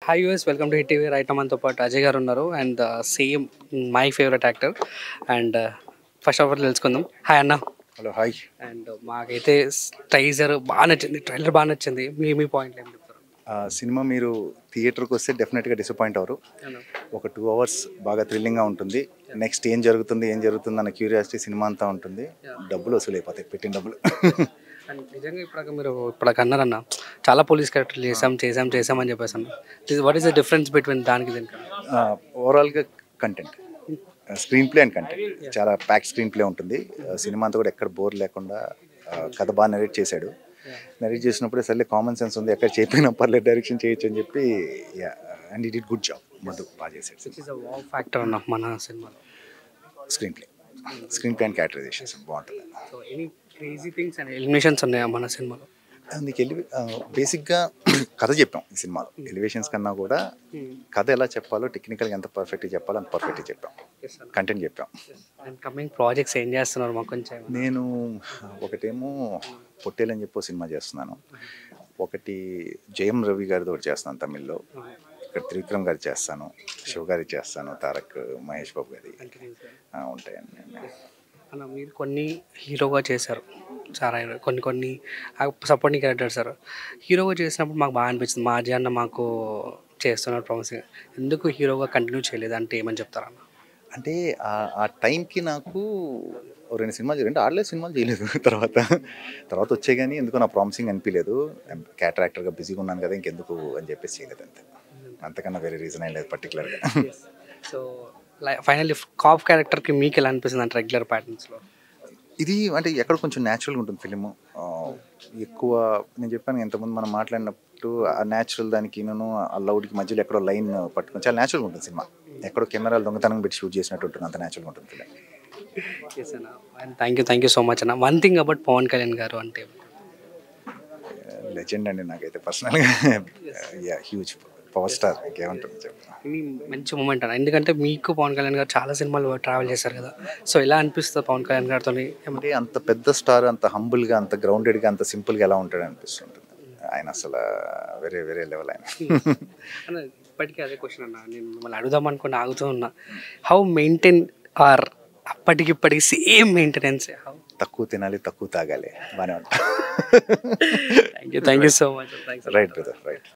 hi us welcome to hit TV right మనతో పాటు అజయ్ గారు ఉన్నారు and same my favourite actor and first of all తెలుసుకుందాం hi అన్న hello hi and మాకైతే ట్రైజర్ బాగా నచ్చింది ట్రైలర్ బాగా నచ్చింది మీ మీ పాయింట్ ఏం చెప్తారు ఆ సినిమా మీరు థియేటర్కి వస్తే డెఫినెట్గా డిసప్పాయింట్ అవ్వరు ఒక టూ అవర్స్ బాగా థ్రిల్లింగ్గా ఉంటుంది నెక్స్ట్ ఏం జరుగుతుంది ఏం జరుగుతుంది అన్న క్యూరియాసిటీ సినిమా అంతా ఉంటుంది డబ్బులు వసూలు అయిపోతాయి పెట్టిన డబ్బులు అండ్ నిజంగా ఇప్పటిక మీరు ఇప్పటికి అన్నారన్న చాలా పోలీస్ క్యారెక్టర్లు చేసాం చేసాం చేసాం అని చెప్పేసి అన్న what is the difference between దానికి దీనికి ఓవరాల్గా content screenplay and content చాలా ప్యాక్ స్క్రీన్ ప్లే ఉంటుంది ఆ, సినిమా అంతా కూడా ఎక్కడ బోర్ లేకుండా ఆ, కథ బాగా నెరేట్ చేశాడు నెరేట్ చేసినప్పుడే సర్లే కామన్ సెన్స్ ఉంది ఎక్కడ చేయకపోయినా పర్లేదు డైరెక్షన్ చేయొచ్చు అని చెప్పి and it it good job Madhu బాగా చేశాడు which is a wow factor అన్న మన సినిమాలో screenplay screenplay and characterisations బాగుంటుంది so any crazy things and eliminations ఉన్నాయా మన సినిమాలో నీకు ఎలివి బేసిక్గా కథ చెప్పాం ఈ సినిమాలో ఎలివేషన్స్ కన్నా కూడా కథ ఎలా చెప్పాలో టెక్నికల్గా ఎంత పర్ఫెక్ట్గా చెప్పాలో అంత పర్ఫెక్ట్గా చెప్పాం కంటెంట్ చెప్పాం అండ్ కమింగ్ ప్రాజెక్ట్స్ ఏం చేస్తున్నారు మాకు కొంచెం నేను ఒకటేమో పొట్టేలు అని చెప్పి ఓ సినిమా చేస్తున్నాను ఒకటి జయం రవి గారితో ఒకటి చేస్తున్నాను తమిళ్లో ఇక్కడ త్రివిక్రమ్ గారి చేస్తాను శివ గారి చేస్తాను తారక్ మహేష్ బాబు గారి ఆ, ఉంటాయండి అన్న మీరు కొన్ని హీరోగా చేశారు చాలా hero- కొన్ని కొన్ని సపోర్టింగ్ క్యారెక్టర్ సార్ హీరోగా చేసినప్పుడు మాకు బాగా అనిపించింది మా అజయ్ అన్న మాకు చేస్తున్నారు ప్రామిసింగ్ ఎందుకు హీరోగా కంటిన్యూ చేయలేదు అంటే ఏమని చెప్తారన్న అంటే ఆ- ఆ టైంకి నాకు ఓ రెండు సినిమాలు రెండు ఆడలేదు సినిమాలు చేయలేదు తర్వాత తర్వాత వచ్చే కానీ ఎందుకో నా ప్రామిసింగ్ అనిపించలేదు క్యాటర్ యాక్టర్గా బిజీగా ఉన్నాను కదా ఇంకెందుకు అని చెప్పేసి చేయలేదు అంతే అంతకన్నా వేరే రీజన్ ఏం లేదు పర్టికులర్గా సో ఫైనల్లీ కాప్ క్యారెక్టర్కి మీకు ఎలా అనిపిస్తుంది అంటే రెగ్యులర్ ప్యాటర్న్స్లో ఇది అంటే ఎక్కడ కొంచెం న్యాచురల్గా ఉంటుంది ఫిలిము ఎక్కువ నేను చెప్పాను ఇంతకుముందు మనం మాట్లాడినప్పుడు ఆ న్యాచురల్ దానికి నేను ఆ లౌడ్కి మధ్యలో ఎక్కడో లైన్ పట్టుకొని చాలా న్యాచురల్గా ఉంటుంది సినిమా ఎక్కడో కెమెరాలు దొంగతనం పెట్టి షూట్ చేసినట్టు ఉంటుంది అంత న్యాచురల్గా ఉంటుంది ఫిలిం ఎస్ అన్న and thank you thank you so much అన్న one thing about Pawan Kalyan garu అంటే లెజెండ్ అండి నాకైతే పర్సనల్గా యా హ్యూజ్ పవర్ స్టార్ ఇంకేమంటుంది చెప్పు ఇది మంచి మూమెంట్ అన్న ఎందుకంటే మీకు పవన్ కళ్యాణ్ గారు చాలా సినిమాలు ట్రావెల్ చేశారు కదా సో ఎలా అనిపిస్తుంది పవన్ కళ్యాణ్ గారితో అంటే అంత పెద్ద స్టార్ అంత హంబుల్గా అంత గ్రౌండెడ్గా అంత సింపుల్గా ఎలా ఉంటాడు అనిపిస్తుంటుంది ఆయన అసలు వేరే వేరే లెవెల్ ఆయన అన్న ఇప్పటికీ అదే క్వశ్చన్ అన్న నేను మిమ్మల్ని అడుగుదాం అనుకుని ఆగుతూ ఉన్నా హౌ మెయింటైన్ ఆర్ అప్పటికిప్పటికి సేమ్ మెయింటెనెన్స్ హౌ తక్కువ తినాలి తక్కువ తాగాలి బాగానే ఉంటా thank you thank you so much thanks right brother right